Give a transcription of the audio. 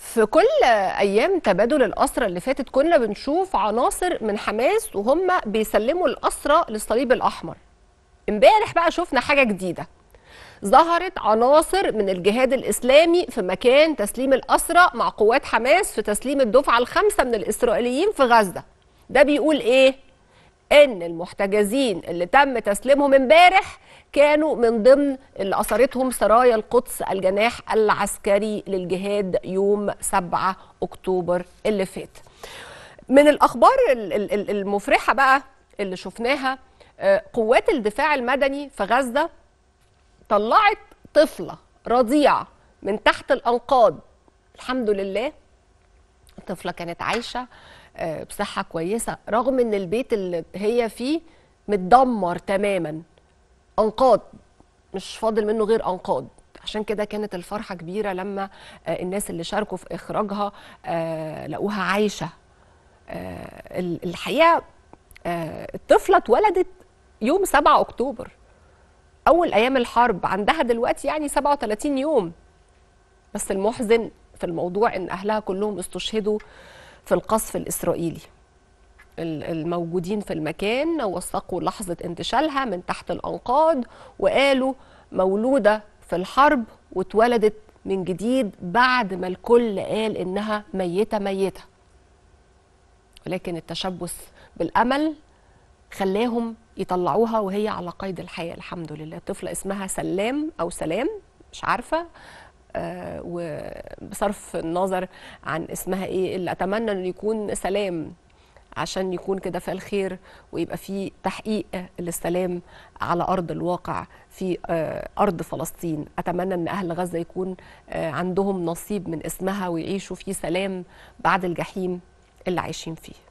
في كل ايام تبادل الاسرى اللي فاتت كنا بنشوف عناصر من حماس وهم بيسلموا الاسرى للصليب الاحمر امبارح بقى شفنا حاجه جديده ظهرت عناصر من الجهاد الاسلامي في مكان تسليم الاسرى مع قوات حماس في تسليم الدفعه الخامسه من الاسرائيليين في غزه ده بيقول ايه ان المحتجزين اللي تم تسليمهم امبارح كانوا من ضمن اللي اثرتهم سرايا القدس الجناح العسكري للجهاد يوم 7 اكتوبر اللي فات من الاخبار ال- ال- ال- المفرحه بقى اللي شفناها آه، قوات الدفاع المدني في غزه طلعت طفله رضيعه من تحت الانقاض الحمد لله الطفله كانت عايشه آه، بصحه كويسه رغم ان البيت اللي هي فيه متدمر تماما انقاض مش فاضل منه غير انقاض عشان كده كانت الفرحه كبيره لما آه، الناس اللي شاركوا في اخراجها آه، لقوها عايشه آه، ال- الحقيقه آه، الطفله اتولدت يوم 7 اكتوبر اول ايام الحرب عندها دلوقتي يعني 37 يوم بس المحزن في الموضوع ان اهلها كلهم استشهدوا في القصف الاسرائيلي ال- الموجودين في المكان وثقوا لحظه انتشالها من تحت الانقاض وقالوا مولوده في الحرب واتولدت من جديد بعد ما الكل قال انها ميته ميته ولكن التشبث بالامل خلاهم يطلعوها وهي على قيد الحياه الحمد لله طفله اسمها سلام او سلام مش عارفه آه وبصرف النظر عن اسمها ايه اللي اتمنى انه يكون سلام عشان يكون كده في الخير ويبقى في تحقيق للسلام على ارض الواقع في آه ارض فلسطين اتمنى ان اهل غزه يكون آه عندهم نصيب من اسمها ويعيشوا في سلام بعد الجحيم اللي عايشين فيه